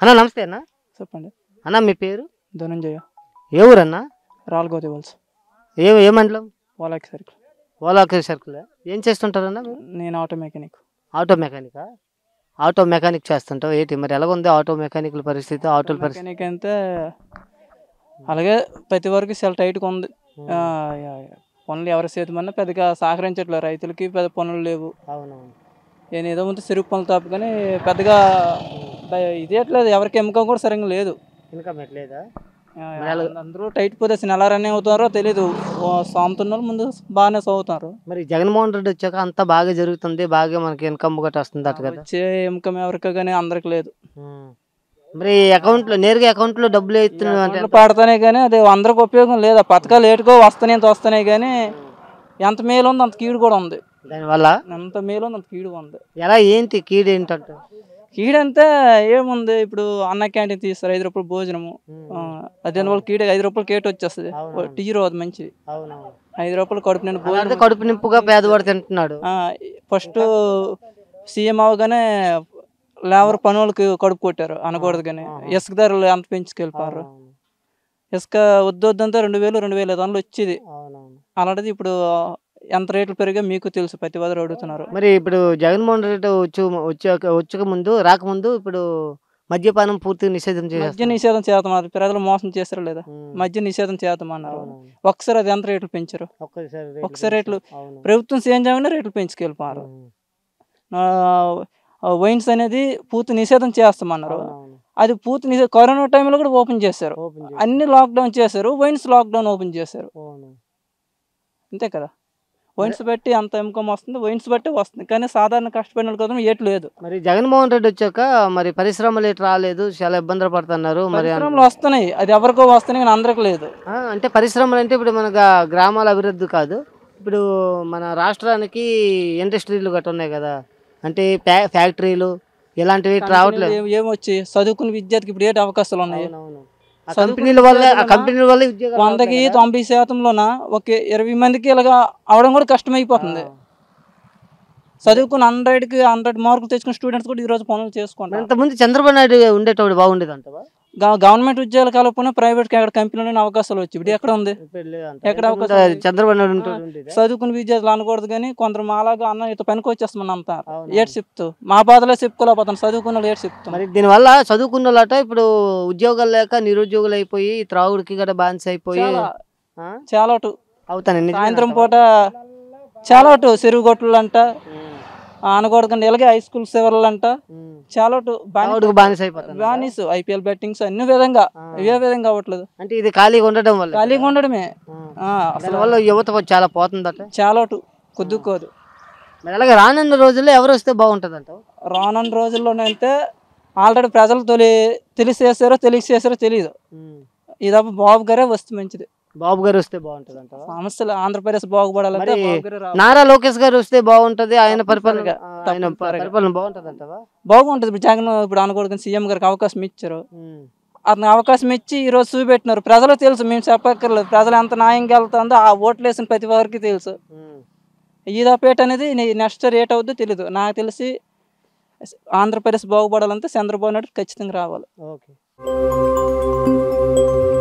అన్న నమస్తే అన్న చెప్పండి అన్న మీ పేరు ధనంజయ ఏ ఊరన్నా రాల్గోతి వల్స్ ఏ ఏ మండలం వాళ్ళకి సర్కిల్ ఓలాకి సర్కిల్ ఏం చేస్తుంటారన్న మీరు నేను ఆటో మెకానిక్ ఆటో మెకానికా ఆటో మెకానిక్ చేస్తుంటావు ఏంటి మరి ఎలా ఉంది ఆటో మెకానిక్ల పరిస్థితి ఆటోల పరిస్థితి మెకానిక్ అంటే అలాగే ప్రతి వరకు చాలా టైట్గా ఉంది ఆ, యా, యా. పనులు ఎవరి చేతమన్నా పెద్దగా సహకరించట్లేదు రైతులకి పెద్ద పనులు లేవు అవునవును నేను ఏదో ముందు చెరుకు పనులు తప్ప కానీ పెద్దగా బ- ఇది ఎట్లేదు ఎవరికి ఎమ్మకం కూడా సరిగ్గా లేదు ఇన్కమ్ ఎట్లేదా ఆ, మరి అలా- అందరూ టైట్ పోతే అసలు ఎలా రన్ అవుతారో తెలీదు సాముతున్న వాళ్ళు ముందు బాగానే చదువుతారు మరి జగన్మోహన్ రెడ్డి వచ్చాక అంతా బాగా జరుగుతుంది బాగా మనకి ఇన్కమ్ గట్రా వస్తుంది అట కదా వచ్చే ఎమ్మకం ఎవరికి కానీ అందరికి లేదు ఉమ్. మరి అకౌంట్ లో నేరుగా అకౌంట్ లో డబ్బులు వేస్తున్నావు అంటే అకౌంట్లో పడతానే కానీ అది అందరికి ఉపయోగం లేదు ఆ పథకాలు ఏటుకో వస్తాయి ఎంత వస్తున్నాయి కానీ ఎంత మేలు ఉంది అంత కీడు కూడా ఉంది దానివల్ల ఎంత మేలు ఉంది అంత కీడు ఉంది ఎలా ఏంటి కీడు ఏంటంట కీడు అంటే ఏముంది ఇప్పుడు అన్న క్యాంటీన్ తీస్తారు ఐదు రూపాయలు భోజనము ఆ, అదే వాళ్ళు కీడు ఐదు రూపాయలు కేటు వచ్చేస్తుంది అవునవును. టీ రోజు మంచిది అవునవును ఐదు రూపాయలు కడుపు నేను అలాంటి భోజనం కడుపు నింపుగా పేదవాడు తింటున్నాడు ఫస్ట్ సీఎం అవగానే లేబర్ పనులకి కడుపు కొట్టారు అనకూడదు కానీ ఆహా. ఇసుక ధరలు ఎంత పెంచుకెళ్ళిపోరు అవునవును. ఇసుక వద్దు వద్దంతా రెండు వేలు రెండు వేల ఐదు వందలు వచ్చేది అవునవును. అలాంటిది ఇప్పుడు ఎంత రేట్లు పెరిగా మీకు తెలుసు ప్రతి ఒక్కరు అడుగుతున్నారు మరి ఇప్పుడు జగన్మోహన్ రెడ్డి వచ్చి వచ్చాక వచ్చక ముందు రాకముందు ఇప్పుడు మద్యపానం పూర్తిగా నిషేధం మద్య చేసేస్తారు. నిషేధం చేద్దాం ప్రజలు మోసం చేస్తారా లేదా ఉమ్. మద్య నిషేధం చేద్దామన్నారు అవునవును. ఒకసారి అది ఎంత రేట్లు పెంచారు ఒక్కసారి ఒకసారి రేట్లు అవును. ప్రభుత్వం చేంజ్ అవగానే రేట్లు పెంచుకెళ్ళిపోయారు ఉమ్. వైన్స్ అనేది పూర్తి నిషేధం చేస్తామన్నారు అవునవును. అది పూర్తి నిషేధం కరోనా టైంలో కూడా ఓపెన్ చేశారు ఓపెన్ చేసి. అన్ని లాక్డౌన్ చేశారు వైన్స్ లాక్డౌన్ ఓపెన్ చేశారు అవును. అంతే కదా వైన్స్ బట్టి అంత ఇన్కమ్ వస్తుంది వైన్స్ బట్టి వస్తుంది కానీ సాధారణ కష్టపడిన వాళ్ళకి మాత్రం ఏటు లేదు మరి జగన్మోహన్ రెడ్డి వచ్చాక మరి పరిశ్రమలు ఎటు రాలేదు చాలా ఇబ్బందులు పడుతున్నారు మరి అన్- పరిశ్రమలు వస్తున్నాయి అది ఎవరికో వస్తున్నాయి కానీ అందరికి లేదు ఆ, అంటే పరిశ్రమలు అంటే ఇప్పుడు మన గా- గ్రామాల అభివృద్ధి కాదు ఇప్పుడు మన రాష్ట్రానికి ఇండస్ట్రీలు గట్రా ఉన్నాయి కదా అంటే ఫ్యా- ఫ్యాక్టరీలు ఇలాంటివి ఇటు రావట్లేదు ఏం- ఏమొచ్చి చదువుకున్న విద్యార్థికి ఇప్పుడు ఏంటి అవకాశాలు ఉన్నాయి అవునవును. ఆ చదువుకున్న కంపెనీల వల్ల ఆ విద్యార్థులనా? కంపెనీల వల్ల ఉద్యోగాలు వందకి రావట్లేదు కదా? తొంభై శాతంలోన ఒక ఇరవై మందికి ఇలాగా అవడం కూడా కష్టమైపోతుంది చదువుకున్న హండ్రెడ్కి హండ్రెడ్ మార్కులు తెచ్చుకున్న స్టూడెంట్స్ కూడా ఈ రోజు పనులు మరి చేసుకుంటారు ఇంతకుముందు చంద్రబాబు నాయుడు ఉండేటప్పుడు బాగుండేది అంటవా గ- గవర్నమెంట్ ఉద్యోగాలు కాకపోయినా ప్రైవేట్ ఎక్కడ కంపెనీలోనే అవకాశాలు వచ్చి ఇప్పుడు ఎక్కడ ఉంది ఎక్కడ అవకాశం ఉంది? చంద్రబాబు నాయుడు ఉంటే ఉండేదా? చదువుకున్న విద్యార్థులు అనకూడదు కానీ కొందరు మాలాగా అన్న ఇంత పనికి వచ్చేస్తామని అంటారు అవును. ఏడు చెప్తూ మా బాధలో చెప్పుకోలేకపోతాను చదువుకున్న వాళ్ళు ఏడు చెప్తాం మరి దీనివల్ల చదువుకున్న వాళ్ళట ఇప్పుడు ఉద్యోగాలు లేక నిరుద్యోగులు అయిపోయి త్రాగుడికి గట్రా బానిస అయిపోయి చాలా ఆ? చాలా అటు అవుతాను నిజమేనా సాయంత్రం అంటావా? పూట చాలా అటు చెరువు గొట్లు అంట ఉమ్, అనకూడదు కానీ ఇలాగే హై స్కూల్ సేవర్లు అంట ఉమ్. చాలా అటు త్రాగుడికి బానిస అయిపోతాను బానిస్ ఐపీఎల్ బెట్టింగ్స్ అన్ని విధంగా ఆ. ఇవే విధంగా అవ్వట్లేదు అంటే ఇది ఖాళీగా ఉండడం వల్ల ఖాళీగా ఉండడమే ఆ. ఆ, అసలు దానివల్ల యువత చాలా పోతుందట చాలా అటు కుదుకోదు మరి అలాగే రానున్న రోజుల్లో ఎవరు వస్తే బాగుంటుంది అంటావు రానున్న రోజుల్లోనైతే ఆల్రెడీ ప్రజలు తొలి తెలిసేసారో తెలియసేసారో తెలియదు ఇది బాబు గారే వస్తే మంచిది బాబు గారు వస్తే బాగుంటుంది అంటావా సమస్యలు ఆంధ్రప్రదేశ్ బాగుపడాలంటే మరి బాబు గారే రావాలి. నారా లోకేష్ గారు వస్తే బాగుంటది ఆయన పరిపాలన తప్పనిసరిగా, ఆ, ఆయన ప- తప్పనిసరిగా. పరిపాలన బాగుంటది అంటావా బాగుంటుంది ఇప్పుడు జగన్ ఇప్పుడు అనకూడదు సీఎం గారికి అవకాశం ఇచ్చారు అతను అవకాశం ఇచ్చి ఈ రోజు చూపెట్టినారు ప్రజలు తెలుసు మేము చెప్పక్కర్లేదు ప్రజలు ఎంత న్యాయంగా వెళ్తుందో ఆ ఓట్లు వేసిన ప్రతి ఒక్కరికి తెలుసు ఈదాపేట అనేది నెక్స్ట్ రేట్ అవుద్దో తెలీదు నాకు తెలిసి ఆంధ్రప్రదేశ్ బాగుపడాలంటే చంద్రబాబు నాయుడు ఖచ్చితంగా రావాలి ఓకే